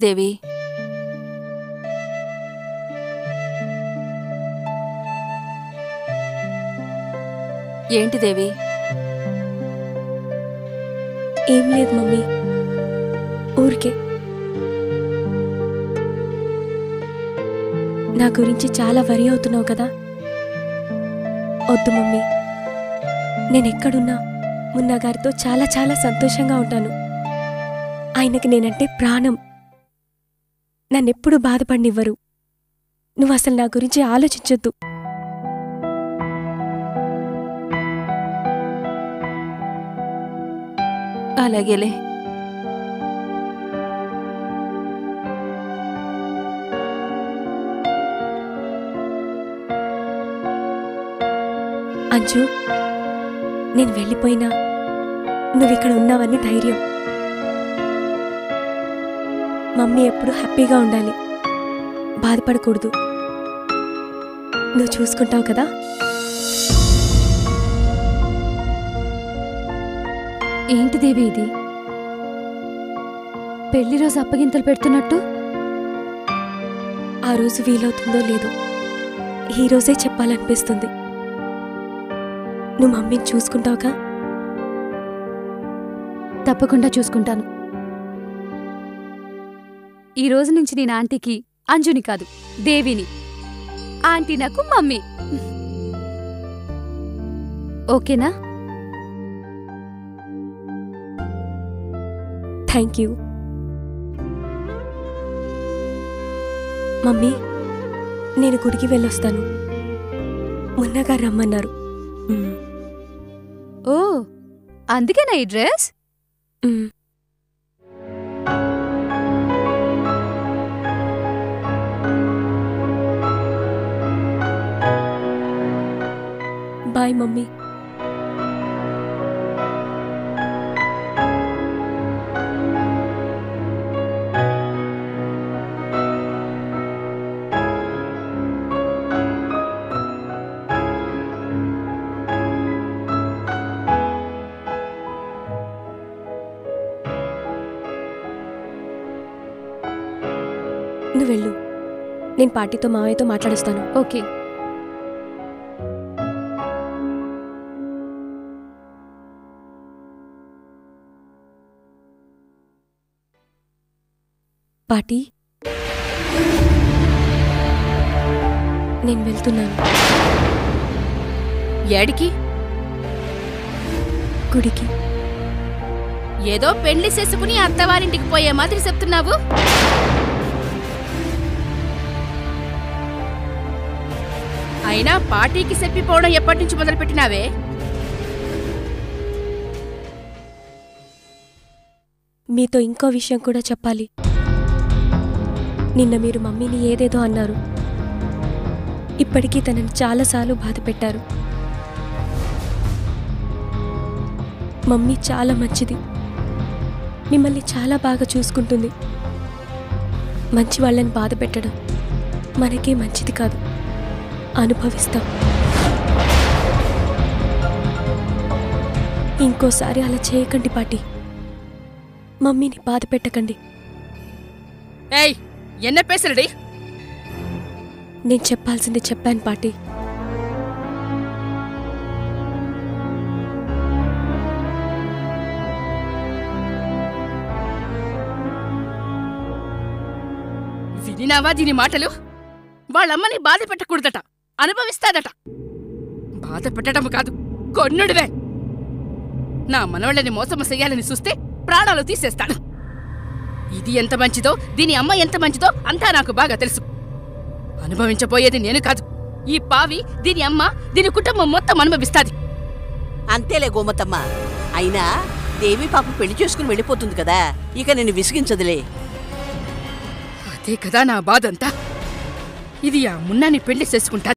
దేవి ఏంటి దేవి ఏం లేదు మమ్మీ ఊరికే నా గురించి చాలా వరి అవుతున్నావు కదా వద్దు మమ్మీ నేను ఎక్కడున్నా మున్నా గారితో చాలా చాలా సంతోషంగా ఉంటాను ఆయనకి నేనంటే ప్రాణం నన్నెప్పుడు బాధపడినివ్వరు నువ్వు అసలు నా గురించి ఆలోచించొద్దు అలాగేలే అంజు నేను వెళ్ళిపోయినా నువ్విక్కడ ఉన్నావని ధైర్యం మమ్మీ ఎప్పుడు హ్యాపీగా ఉండాలి బాధపడకూడదు నువ్వు చూసుకుంటావు కదా ఏంటి దేవి ఇది పెళ్లి రోజు అప్పగింతలు పెడుతున్నట్టు ఆ రోజు వీలవుతుందో లేదో ఈ రోజే చెప్పాలనిపిస్తుంది నువ్వు మమ్మీని చూసుకుంటావుగా తప్పకుండా చూసుకుంటాను ఈ రోజు నుంచి నేను ఆంటీకి అంజుని కాదు దేవిని ఆంటీ నాకు మమ్మీ ఓకేనా థ్యాంక్ యూ మమ్మీ నేను గుడికి వెళ్ళొస్తాను మున్నగారు రమ్మన్నారు మ్, ఓ అందుకేనా ఈ డ్రెస్ మ్. బాయ్ మమ్మీ నువ్వు వెళ్ళు నేను పార్టీతో మావయ్యతో మాట్లాడుస్తాను ఓకే పార్టీ నేను వెళ్తున్నాను ఏడికి గుడికి ఏదో పెళ్లి చేసుకుని అత్తవారింటికి పోయే మాదిరి చెప్తున్నావు అయినా పార్టీకి చెప్పిపోవడం ఎప్పటి నుంచి మొదలుపెట్టినావే మీతో ఇంకో విషయం కూడా చెప్పాలి నిన్న మీరు మమ్మీని ఏదేదో అన్నారు ఇప్పటికీ తనని చాలాసార్లు బాధ పెట్టారు మమ్మీ చాలా మంచిది మిమ్మల్ని చాలా బాగా చూసుకుంటుంది మంచి వాళ్ళని బాధ పెట్టడం మనకే మంచిది కాదు అనుభవిస్తాం ఇంకోసారి అలా చేయకండి పాటి మమ్మీని బాధ పెట్టకండి ఏయ్ ఎన్న పేసరడి నేను చెప్పాల్సింది చెప్పాను పాటి వినినావా దీని మాటలు వాళ్ళమ్మని బాధ పెట్టకూడదట అనుభవిస్తాదట బాధ పెట్టడం కాదు కొన్నుడివే నా మనవళ్ళని మోసము చెయ్యాలని చూస్తే ప్రాణాలు తీసేస్తాను ఇది ఎంత మంచిదో దీని అమ్మ ఎంత మంచిదో అంతా నాకు బాగా తెలుసు అనుభవించబోయేది నేను కాదు ఈ పావి దీని అమ్మ దీని కుటుంబం మొత్తం అనుభవిస్తాది అంతేలే గోమతమ్మ అయినా దేవి పాప పెళ్లి చేసుకుని వెళ్ళిపోతుంది కదా ఇక నేను విసిగించదులే అదే కదా నా బాధంతా ఇది ఆ మున్నాని పెళ్లి చేసుకుంటా